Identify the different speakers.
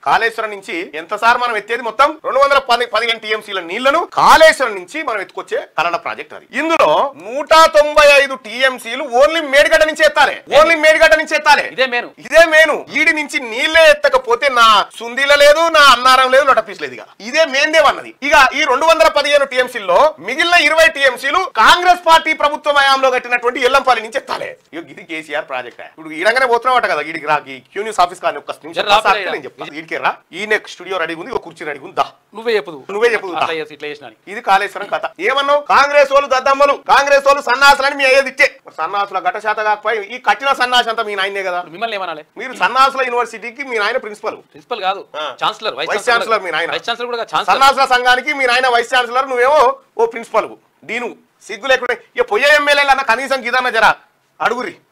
Speaker 1: కాళేశ్వరం నుంచి ఎంత సార్ మనం ఎత్తేది మొత్తం రెండు వందల పది పదిహేను టీఎంసీల నీళ్లను కాళేశ్వరం నుంచి మనం ఎత్తుకొచ్చే కన్నడ ప్రాజెక్ట్ అది ఇందులో నూట తొంభై ఐదు టీఎంసీలు ఓన్లీ మేడిగడ్డ నుంచి ఎత్తాలి ఓన్లీ మేడిగడ్డ నుంచి ఎత్తాలి
Speaker 2: ఇదే మేను
Speaker 1: ఇదే మేను ఈడి నుంచి నీళ్ళే ఎత్తకపోతే నా సుందీల లేదు నా అన్నారం లేదు నోటపీస్ లేదు ఇక ఇదే మేందేవ్ అన్నది ఇక ఈ రెండు వందల పదిహేను టీఎంసీల్లో మిగిలిన ఇరవై టీఎంసీలు కాంగ్రెస్ పార్టీ ప్రభుత్వ హయాంలో కట్టినటువంటి ఎల్లంపల్లి నుంచి ఎత్తాలి ఇక ఇది కేసీఆర్ ప్రాజెక్ట్ ఇప్పుడు ఈడంగానే పోతున్నావట కదా ఈడికి రా ఈ క్యూ న్యూస్ ఆఫీస్ కానీ ఒక్క నిమిషం
Speaker 2: జర రా
Speaker 1: పాస్
Speaker 2: పిల్ల
Speaker 1: ఆగితే నేను చెప్తాను ఈడికే రా ఈయన స్టూడియో రెడీ ఉంది ఒక కుర్చీ రెడీ ఉంది దా
Speaker 2: నువ్వే చెప్పదు
Speaker 1: నువ్వే చెప్పు దా.
Speaker 2: అట్లా చేసి ఇట్లా చేసిన అని.
Speaker 1: ఇది కాళేశ్వరం కథ ఏమన్నావు కాంగ్రెస్ వాళ్ళు దద్దమ్మలు కాంగ్రెస్ వాళ్ళు సన్నాసులని మీ అయ్యేది ఇచ్చే సన్నాసుల ఘట శాత కాకపోయి ఈ కట్టిన సన్నాసి అంతా మీ నాయనే కదా
Speaker 2: ఇప్పుడు మిమ్మల్ని ఏమనాలి
Speaker 1: మీరు సన్నాసుల యూనివర్సిటీకి మీ నాయన ప్రిన్సిపల్
Speaker 2: ప్రిన్సిపల్ కాదు
Speaker 1: ఆ.
Speaker 2: ఛాన్సలర్
Speaker 1: వైస్ ఛాన్సలర్ మీ నాయన.
Speaker 2: వైస్ ఛాన్సలర్ కూడా ఛాన్సలర్
Speaker 1: సన్నాసుల సంఘానికి మీ నాయన వైస్ ఛాన్సలర్ నువ్వేమో ఓ ప్రిన్సిపల్ దీను సిగ్గు లేకుండా ఇక పొయ్యే ఎమ్మెల్యేలు అన్న కనీసం గిదన్న జరా అడుగురి